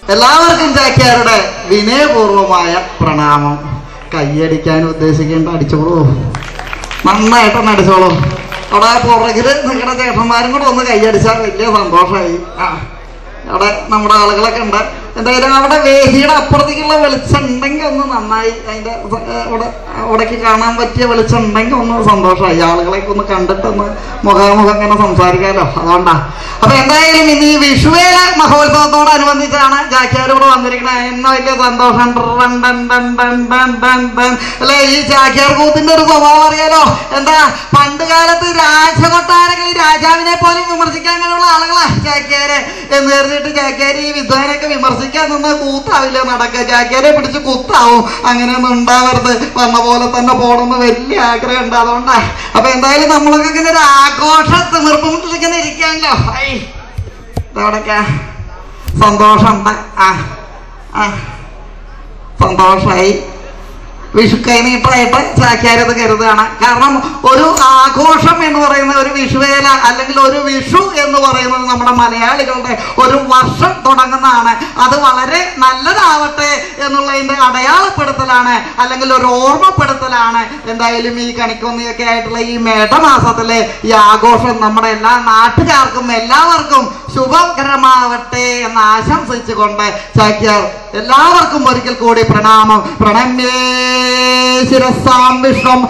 എല്ലാവർക്കും ചാക്യാരുടെ വിനയപൂർവമായ പ്രണാമം കൈയടിക്കാൻ ഉദ്ദേശിക്കേണ്ട അടിച്ചോളൂ നന്നായിട്ടൊന്ന് അടിച്ചോളൂ അവിടെ പുറകില് നിങ്ങളുടെ ചേട്ടന്മാരും കൂടെ ഒന്ന് കൈയടിച്ചാൽ വലിയ സന്തോഷമായി ആ അവിടെ നമ്മുടെ ആളുകളൊക്കെ ഉണ്ട് എന്തായാലും അവിടെ വേദിയുടെ അപ്പുറത്തേക്കുള്ള വെളിച്ചം ഉണ്ടെങ്കിൽ ഒന്ന് നന്നായി അതിന്റെ സ- ഏ, അവിടെ അവിടേക്ക് കാണാൻ പറ്റിയ വെളിച്ചം ഉണ്ടെങ്കിൽ ഒന്ന് സന്തോഷമായി ആളുകളെയൊക്കെ ഒന്ന് കണ്ടിട്ടൊന്ന് മുഖാമുഖം ഇങ്ങനെ സംസാരിക്കാമല്ലോ അതുകൊണ്ടാ അപ്പൊ എന്തായാലും ഇന്ന് ഈ വിഷുവേല മഹോത്സവത്തോടനുബന്ധിച്ചാണ് ചാക്യാരോട് വന്നിരിക്കുന്നത് എന്ന വലിയ സന്തോഷം ടൺ ടൺ ടൺ ടൺ ടൺ ടൺ ടൺ. അല്ലെ ഈ ചാക്യാർ കൂത്തിന്റെ ഒരു സ്വഭാവം അറിയാലോ എന്താ പണ്ട് കാലത്ത് രാജകൊട്ടാരങ്ങളിൽ രാജാവിനെ പോലും വിമർശിക്കാൻ കഴിവുള്ള ആളുകളാ ചാക്യാര് എന്ന് കരുതിയിട്ട് ചാക്യാര് ഈ വിദ്വാനൊക്കെ വിമർശിക്കാൻ നിന്ന് കൂത്താവില്ല നടക്കുക ചാക്യാരെ പിടിച്ച് കുത്താവും അങ്ങനെയൊന്നും ഉണ്ടാവരുത് വന്ന പോലെ തന്നെ പോകണമെന്ന് വലിയ ആഗ്രഹം ഉണ്ട് അതുകൊണ്ടാ അപ്പൊ എന്തായാലും നമ്മളൊക്കെ ഇങ്ങനെ ഒരു ആഘോഷ തിമിർപ്പുമിട്ടിൽ ഇങ്ങനെ ഇരിക്കാമല്ലോ ഐ ഇതവിടൊക്കെ സന്തോഷമുണ്ട് ആ ആ സന്തോഷമായി വിഷു കൈനീട്ടമായിട്ട് ചാക്യാരത് കരുതുകയാണ് കാരണം ഒരു ആഘോഷം എന്ന് പറയുന്ന ഒരു വിഷുവേല അല്ലെങ്കിൽ ഒരു വിഷു എന്ന് പറയുന്നത് നമ്മുടെ മലയാളികളുടെ ഒരു വർഷം തുടങ്ങുന്നതാണ് അത് വളരെ നല്ലതാവട്ടെ എന്നുള്ളതിന്റെ അടയാളപ്പെടുത്തലാണ് അല്ലെങ്കിൽ ഒരു ഓർമ്മപ്പെടുത്തലാണ് എന്തായാലും ഈ കണിക്കൊന്നിയൊക്കെ ആയിട്ടുള്ള ഈ മേടമാസത്തിലെ ഈ ആഘോഷം നമ്മുടെ എല്ലാ നാട്ടുകാർക്കും എല്ലാവർക്കും ശുഭകരമാവട്ടെ എന്ന് ആശംസിച്ചുകൊണ്ട് ചാക്യാർ എല്ലാവർക്കും ഒരിക്കൽ കൂടി പ്രണാമം പ്രണമ്യേ ശിരസാം വിഷ്ണം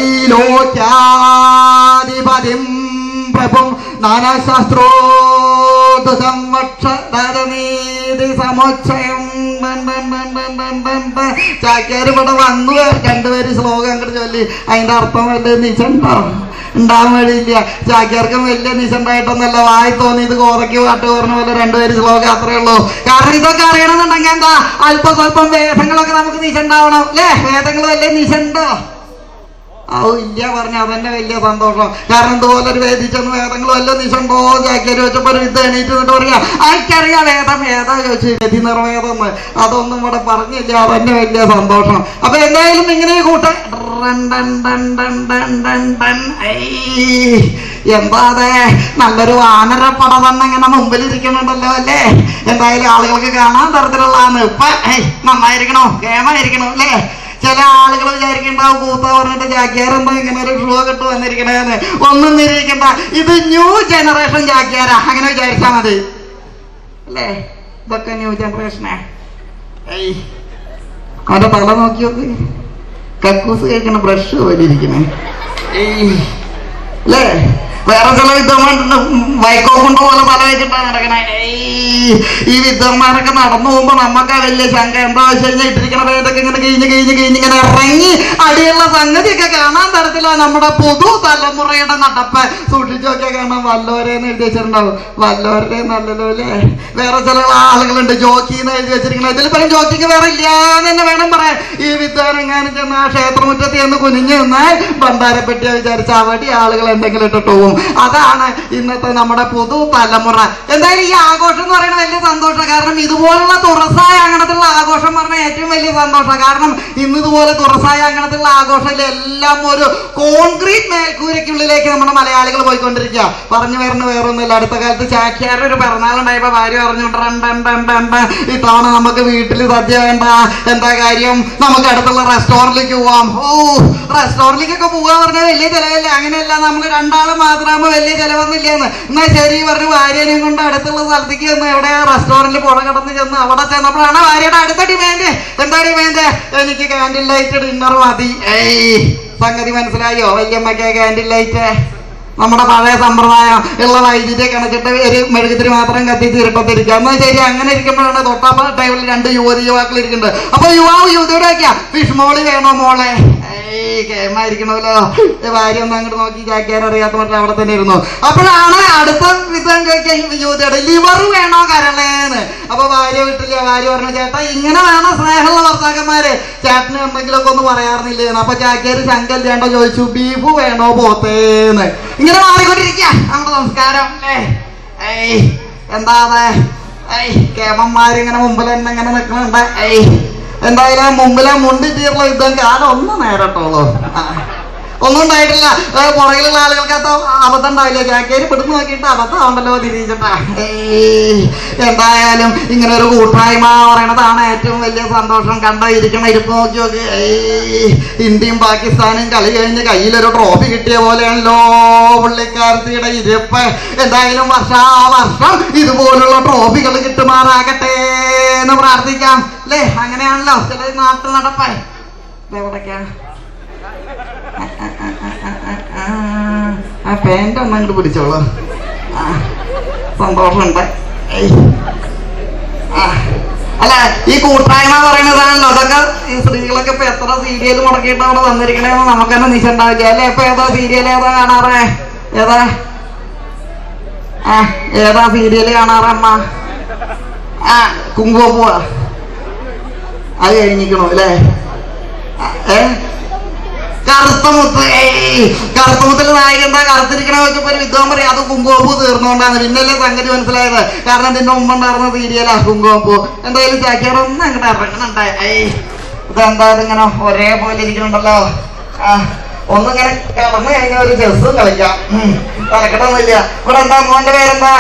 ത്രൈലോക്യാധിപതിം പ്രഭും നാനാശാസ്ത്രോദസംവക്ഷരീതി സമുച്ചയം ചാക്യാർ ഇവിടെ വന്നു രണ്ടുപേര് ശ്ലോകം അങ്ങോട്ട് ചൊല്ലി അതിന്റെ അർത്ഥം വല്ല നിശണ്ടോ ഉണ്ടാവാൻ വഴിയില്ല ചാക്യാർക്കും വലിയ നിശണ്ടായിട്ടൊന്നല്ല വായി തോന്നി ഇത് കോതയ്ക്ക് പാട്ട് പറഞ്ഞ പോലെ രണ്ടുപേര് ശ്ലോകം അത്രേ ഉള്ളൂ കാരണം ഇതൊക്കെ അറിയണമെന്നുണ്ടെങ്കിൽ എന്താ അല്പം സ്വല്പം വേദങ്ങളൊക്കെ നമുക്ക് നിശണ്ടാവണം അല്ലേ വേദങ്ങൾ വലിയ നിശണ്ടോ ഔ ഇല്ല പറഞ്ഞ അതന്നെ വലിയ സന്തോഷം കാരണം ഇതുപോലെ ഒരു വേദിച്ചെന്ന് വേദങ്ങൾ വല്ല നിശണ്ടോ ചാക്കിയാരി വെച്ചപ്പോ ഒരു വിത്ത് എണീറ്റ് എന്നിട്ട് പറയാ ആർക്കറിയാം വേദം ഏതാ ചോദിച്ചു രതി നിർവേദം എന്ന് അതൊന്നും ഇവിടെ പറഞ്ഞില്ല അതന്നെ വലിയ സന്തോഷം അപ്പൊ എന്തായാലും ഇങ്ങനെ കൂട്ട എന്താ അതെ നല്ലൊരു വാനരപ്പട തന്നെ ഇങ്ങനെ മുമ്പിൽ ഇരിക്കുന്നുണ്ടല്ലോ അല്ലേ എന്തായാലും ആളുകൾക്ക് കാണാൻ തരത്തിലുള്ളതാണ് ഇപ്പൊ ഏയ്, നന്നായിരിക്കണോ കേമായിരിക്കണോ അല്ലേ ചില ആളുകൾ വിചാരിക്കണ്ടാവും കൂത്ത പറഞ്ഞിട്ട് ജാക്കിയാരെന്താ ഇങ്ങനെ ഒരു ഷൂ കിട്ടു വന്നിരിക്കണേന്ന് ഒന്നും നിരീക്കണ്ട ഇത് ന്യൂ ജനറേഷൻ ജാക്കിയാരാ അങ്ങനെ വിചാരിച്ചാ മതി അല്ലേ ഇതൊക്കെ ന്യൂ ജനറേഷനാ ഏയ് അവന്റെ തല നോക്കി നോക്ക് കക്കൂസ് കഴിക്കണ ബ്രഷ് പോലെ ഇരിക്കണേ ഏയ് അല്ലേ വേറെ ചില വിദ്വാന്മാരുണ്ട് വൈക്കോ കൊണ്ട് പോലെ തല വെച്ചിട്ടാണ് നടക്കണേ ഏയ് ഈ വിദ്വാന്മാരൊക്കെ നടന്നു പോകുമ്പോ നമുക്ക് വലിയ ശങ്ക എന്താ വെച്ച് കഴിഞ്ഞാൽ ഇട്ടിരിക്കണ പേരൊക്കെ ഇങ്ങനെ കഴിഞ്ഞ് കഴിഞ്ഞ് കഴിഞ്ഞ് ഇങ്ങനെ ഇറങ്ങി അടിയുള്ള സംഗതിയൊക്കെ കാണാൻ തരത്തില്ല നമ്മുടെ പുതു തലമുറയുടെ നടപ്പ് സൂക്ഷിച്ചു നോക്കിയാൽ കാണാൻ വല്ലോരെ എന്ന് എഴുതി വെച്ചിട്ടുണ്ടാവും വല്ലോരെ നല്ലല്ലോ അല്ലേ വേറെ ചില ആളുകളുണ്ട് ജോക്കി എന്ന് എഴുതി വെച്ചിരിക്കുന്നത് ഇതിൽ പല ജോക്കിക്ക് വേറെ ഇല്ലാന്ന് തന്നെ വേണം പറയാൻ ഈ വിദ്വാനെങ്ങാനും ചെന്ന് ആ ക്ഷേത്രമുറ്റത്ത് ചെന്ന് കുനിഞ്ഞു നിന്നാൽ ഭണ്ഡാരപ്പെട്ടിയെ വിചാരിച്ച അവിടെ ആളുകൾ എന്തെങ്കിലും ഇട്ടിട്ട് പോകും അതാണ് ഇന്നത്തെ നമ്മുടെ പുതു തലമുറ എന്തായാലും ഈ ആഘോഷം എന്ന് പറയുന്നത് വലിയ സന്തോഷം കാരണം ഇതുപോലുള്ള തുറസായ അങ്ങനത്തുള്ള ആഘോഷം പറഞ്ഞാൽ ഏറ്റവും വലിയ സന്തോഷം കാരണം ഇന്ന് ഇതുപോലെ തുറസായ അങ്ങനത്തുള്ള ആഘോഷത്തിൽ എല്ലാം ഒരു കോൺക്രീറ്റ് മേൽക്കൂരയ്ക്കുള്ളിലേക്ക് നമ്മുടെ മലയാളികൾ പോയിക്കൊണ്ടിരിക്കുക പറഞ്ഞു വരുന്ന വേറൊന്നുമില്ല അടുത്ത കാലത്ത് ചാക്യാരുടെ ഒരു പിറന്നാളുണ്ടായപ്പോ ഭാര്യ പറഞ്ഞു ഇത്തവണ നമുക്ക് വീട്ടിൽ സദ്യ വേണ്ട എന്താ കാര്യം നമുക്ക് അടുത്തുള്ള റെസ്റ്റോറന്റിലേക്ക് പോവാം ഓ റെസ്റ്റോറന്റിലേക്കൊക്കെ പോവാ പറഞ്ഞാൽ വലിയ ചിലവല്ലേ അങ്ങനെയല്ല നമ്മൾ രണ്ടാളും മാത്രമാകുമ്പോ വലിയ ചിലവൊന്നുമില്ലെന്ന് എന്നാ ശരി പറഞ്ഞു ഭാര്യനെയും കൊണ്ട് അടുത്തുള്ള സ്ഥലത്തേക്ക് ചെന്ന് എവിടെയാ റെസ്റ്റോറന്റിൽ പുറ കടന്ന് ചെന്ന് അവിടെ ചെന്നപ്പോഴാണ് ഭാര്യയുടെ അടുത്ത ഡിമാൻഡ് എന്താ ഡിമാൻഡ് എനിക്ക് കാൻഡിൽ ലൈറ്റ് ഡിന്നർ മതി ഏയ് സംഗതി മനസ്സിലായോ വല്യമ്മയ്ക്ക് കാൻഡിൽ ലൈറ്റ് നമ്മുടെ പഴയ സമ്പ്രദായം ഉള്ള വൈദ്യുതി കണച്ചിട്ട് ഒരു മെഴുകുതിരി മാത്രം കത്തിച്ച് ഇരുട്ടത്തിരിക്കുക എന്നാൽ ശരി അങ്ങനെ ഇരിക്കുമ്പോഴാണ് തൊട്ടപ്പ ടൈമിൽ രണ്ട് യുവതി യുവാക്കൾ ഇരിക്കുന്നുണ്ട് അപ്പൊ യുവാവ് യുവതിയോട് വയ്ക്കാം വിഷ്മോളി വേണോ മോളെ ഏയ് കേമായിരിക്കണമല്ലോ ഭാര്യ ഒന്ന് അങ്ങോട്ട് നോക്കി ചാക്കിയാൻ അറിയാത്ത മറ്റേ അവിടെ തന്നെ ഇരുന്നു അപ്പോഴാണ് അടുത്ത വിധം ചോദിക്കാൻ യുവതിയോട് ലിവർ വേണോ കരളേന്ന് അപ്പൊ ഭാര്യ വിട്ടില്ല ഭാര്യ പറഞ്ഞു ചേട്ടാ ഇങ്ങനെ വേണം സ്നേഹമുള്ള ഭർത്താക്കന്മാര് ചേട്ടന് എന്തെങ്കിലുമൊക്കെ ഒന്ന് പറയാറുന്നില്ലേന്ന് അപ്പൊ ചാക്കിയാര് ശങ്കല്യാണ്ടോ ചോദിച്ചു ബീഫ് വേണോ പോത്തേന്ന് ഇങ്ങനെ മാറിക്കൊണ്ടിരിക്കുക നമ്മുടെ സംസ്കാരം അല്ലേ ഏയ് എന്താ അതെ ഏയ് കേമന്മാരിങ്ങനെ മുമ്പിൽ തന്നെ ഇങ്ങനെ നിൽക്കുന്നുണ്ട് ഏയ് എന്തായാലും മുമ്പിലെ മുണ്ടി തീർന്ന യുദ്ധം കാലം ഒന്ന് നേരട്ടുള്ളൂ ആ. ഒന്നും ഉണ്ടായിട്ടില്ല ഏ, പുറകിലുള്ള ആളുകൾക്കകത്ത് അബദ്ധം ഉണ്ടാവില്ല ജാക്കേരി പിടിച്ചു നോക്കിയിട്ട് അബദ്ധമുണ്ടല്ലോ തിരിച്ചിട്ടാ ഏയ് എന്തായാലും ഇങ്ങനെ ഒരു കൂട്ടായ്മ പറയണതാണ് ഏറ്റവും വലിയ സന്തോഷം കണ്ട ഇരിക്കണ ഇരിപ്പ് നോക്കി നോക്കി ഏയ് ഇന്ത്യയും പാകിസ്ഥാനും കളി കഴിഞ്ഞ് കയ്യിലൊരു ട്രോഫി കിട്ടിയ പോലെയാണല്ലോ പുള്ളിക്കാരത്തിയുടെ ഇരിപ്പ് എന്തായാലും വർഷാ വർഷം ഇതുപോലുള്ള ട്രോഫികൾ കിട്ടുമാറാകട്ടെ എന്ന് പ്രാർത്ഥിക്കാം അല്ലേ അങ്ങനെയാണല്ലോ ചില നാട്ടിൽ നടപ്പായി എവിടേക്കാ ആ പാൻ്റ് ഒന്ന് അങ്ങോട്ട് പിടിച്ചോളൂ ആ സന്തോഷമുണ്ട് ഏയ്. ആ. അല്ല ഈ കൂട്ടായ്മ പറയുന്നതാണല്ലോ അതൊക്കെ ഈ സ്ത്രീകളൊക്കെ ഇപ്പൊ എത്ര സീരിയൽ മുടക്കിയിട്ട് അവിടെ വന്നിരിക്കണേന്ന് നമുക്ക് തന്നെ നിശ്ചണ്ടാവില്ല അല്ലെ ഇപ്പൊ ഏതാ സീരിയൽ ഏതാ കാണാറേ ഏതാ ആ ഏതാ സീരിയൽ കാണാറേ അമ്മ ആ കുങ്കുമപ്പൂവാ അത് കഴിഞ്ഞിക്കണു അല്ലേ ആ, ഏ കറുത്ത മുത്ത് ഏയ് കറുത്ത മുത്തിലെ നായകൻ എന്താ കറുത്തിരിക്കണ വെച്ചപ്പോ ഒരു വിദ്വാൻ പറയും അത് കുങ്കുമപ്പൂ തീർന്നുകൊണ്ടാണ് പിന്നല്ലേ സംഗതി മനസ്സിലായത് കാരണം ഇതിന്റെ മുമ്പുണ്ടായിരുന്ന സീരിയലാ കുങ്കുമപ്പൂ എന്തായാലും ചാക്കിയാറൊന്നും അങ്ങോട്ട് ഇറങ്ങണുണ്ടായി ഏയ് ഇതെന്തായാലും ഇങ്ങനെ ഒരേപോലെ ഇരിക്കണുണ്ടല്ലോ ആ ഒന്നിങ്ങനെ കിടന്നു കഴിഞ്ഞാൽ ഒരു ചെസ്സും കളിക്കാം ഉം, തലക്കെട്ടൊന്നുമില്ല ഇവിടെ എന്താ മോന്റെ പേരെന്താ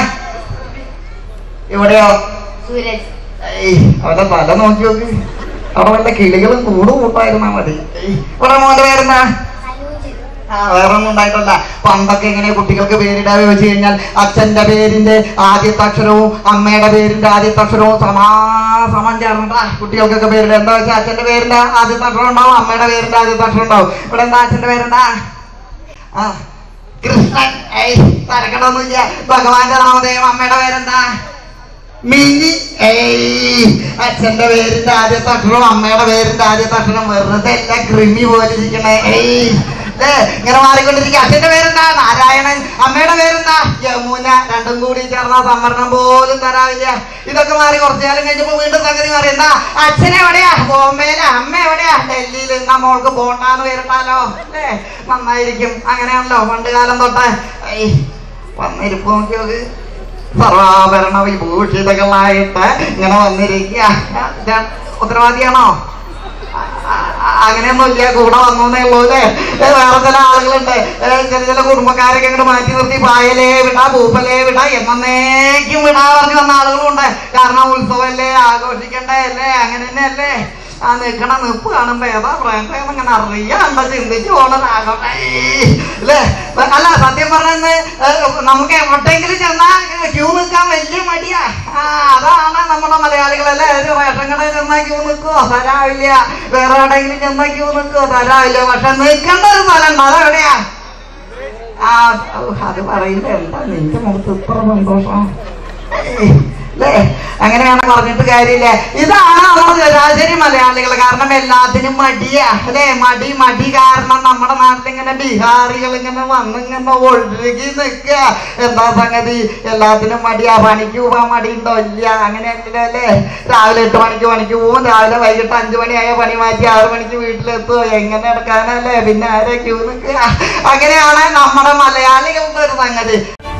ഇവിടെയോ സൂരജ് ഏയ് അവന്റെ തല നോക്കി നോക്ക് അവിടെ വല്ല കിളികളും കൂട് കൂട്ടായിരുന്നാ മതി ഏയ്, ഇവിടെ മോന്റെ പേരെന്താ അനൂജ് ആ വേറെ ഒന്നും ഉണ്ടായിട്ടല്ല പണ്ടൊക്കെ ഇങ്ങനെ കുട്ടികൾക്ക് പേരിടാതെ വെച്ച് കഴിഞ്ഞാൽ അച്ഛന്റെ പേരിന്റെ ആദ്യത്തെ അക്ഷരവും അമ്മയുടെ പേരിന്റെ ആദ്യത്തെ അക്ഷരവും സമാസമം ചേർന്നിട്ടാ കുട്ടികൾക്കൊക്കെ പേരിടുക എന്താ വെച്ചാൽ അച്ഛന്റെ പേരിന്റെ ആദ്യത്തെ അക്ഷരം ഉണ്ടാവും അമ്മയുടെ പേരിന്റെ ആദ്യത്തെ അക്ഷരം ഉണ്ടാവും ഇവിടെ എന്താ അച്ഛന്റെ പേരെന്താ ആ കൃഷ്ണൻ ഏയ് തരക്കടൊന്നുമില്ല ഭഗവാന്റെ നാമധേയം അമ്മയുടെ പേരെന്താ മിനി ഏയ് അച്ഛന്റെ പേരിന്റെ ആദ്യത്തെ അക്ഷരവും അമ്മയുടെ പേരിന്റെ ആദ്യത്തെ അക്ഷരം വെറുതെ അല്ല കൃമി പോലെ ഇരിക്കണേ ഏയ് ല്ലേ? ഇങ്ങനെ മാറിക്കൊണ്ടിരിക്കുക അച്ഛന്റെ പേരെന്താ നാരായണൻ അമ്മയുടെ പേരെന്താ യമുന രണ്ടും കൂടി ചേർന്ന സംവരണം പോലും തരാവില്ല ഇതൊക്കെ മാറി കുറച്ചു കാലം കഴിഞ്ഞപ്പോ വീണ്ടും സംഗതി മാറി എന്താ അച്ഛൻ എവിടെയാ ബോംബെയില് അമ്മ എവിടെയാ ഡൽഹിയിൽ എന്നാ മോൾക്ക് പോണ്ടാന്ന് പേരിട്ടാലോ അല്ലേ നന്നായിരിക്കും അങ്ങനെയാണല്ലോ പണ്ട് കാലം തൊട്ട് ഏയ് വന്നിരിപ്പ് നോക്കി നോക്ക് സർവാഭരണ വിഭൂഷിതകളായിട്ട് ഇങ്ങനെ വന്നിരിക്കുക ഞാൻ ഉത്തരവാദിയാണോ അ- അ- അങ്ങനെയൊന്നുമില്ല കൂടെ വന്നേ ഉള്ളൂ അല്ലേ ഏ, വേറെ ചില ആളുകളുണ്ട് ഏ, ചില ചില കുടുംബക്കാരൊക്കെ ഇങ്ങോട്ട് മാറ്റി നിർത്തി പായലേ വിടാ പൂപ്പലേ വിടാ എന്നേക്കും വിടാ പറഞ്ഞു വന്ന ആളുകളുണ്ട് കാരണം ഉത്സവമല്ലേ ആഘോഷിക്കണ്ടേ അല്ലേ അങ്ങനെ തന്നെ അല്ലേ ആ നിൽക്കണ നിപ്പ് കാണുമ്പോ ഏതാ പ്രായം അങ്ങനെ അറിയാണ്ട ചിന്തിച്ചു പോണതാകട്ടെ അല്ലേ അല്ല സത്യം പറഞ്ഞെന്ന് നമുക്ക് എവിടെയെങ്കിലും ചെന്നാ ക്യൂ നിൽക്കാൻ വലിയ മടിയാ ആ അതാണ് നമ്മുടെ മലയാളികളല്ലേ ഒരു റേഷൻ കടയിൽ ചെന്നാ ക്യൂ നിൽക്കുവോ തരാവില്ല വേറെ എവിടെയെങ്കിലും ചെന്നാ ക്യൂ നിൽക്കുവോ തരാവില്ല പക്ഷെ നിൽക്കേണ്ട ഒരു സ്ഥലം ഉണ്ട് അതെവിടെയാ ആ ഔ, അത് പറയില്ല എന്താ നിന്റെ മുഖത്ത് ഇത്ര സന്തോഷം ഏയ്, ല്ലേ അങ്ങനെയാണ് പറഞ്ഞിട്ട് കാര്യമില്ല ഇതാണ് നമ്മുടെ ശരാശരി മലയാളികൾ കാരണം എല്ലാത്തിനും മടിയാ അല്ലേ മടി മടി കാരണം നമ്മുടെ നാട്ടിൽ ഇങ്ങനെ ബീഹാറികൾ ഇങ്ങനെ വന്നിങ്ങനെ ഒഴുകി നിൽക്കുക എന്താ സംഗതി എല്ലാത്തിനും മടിയാ പണിക്ക് പോവാൻ മടിയുണ്ടോ ഇല്ല അങ്ങനെയല്ലല്ലോ അല്ലേ രാവിലെ എട്ട് മണിക്ക് പണിക്ക് പോവും രാവിലെ വൈകിട്ട് അഞ്ചു മണിയായ പണി മാറ്റി ആറു മണിക്ക് വീട്ടിലെത്തുമോ എങ്ങനെ എടുക്കാനല്ലേ പിന്നെ ആരെ ക്യൂ നിൽക്കുക അങ്ങനെയാണ് നമ്മുടെ മലയാളികളുടെ ഒരു സംഗതി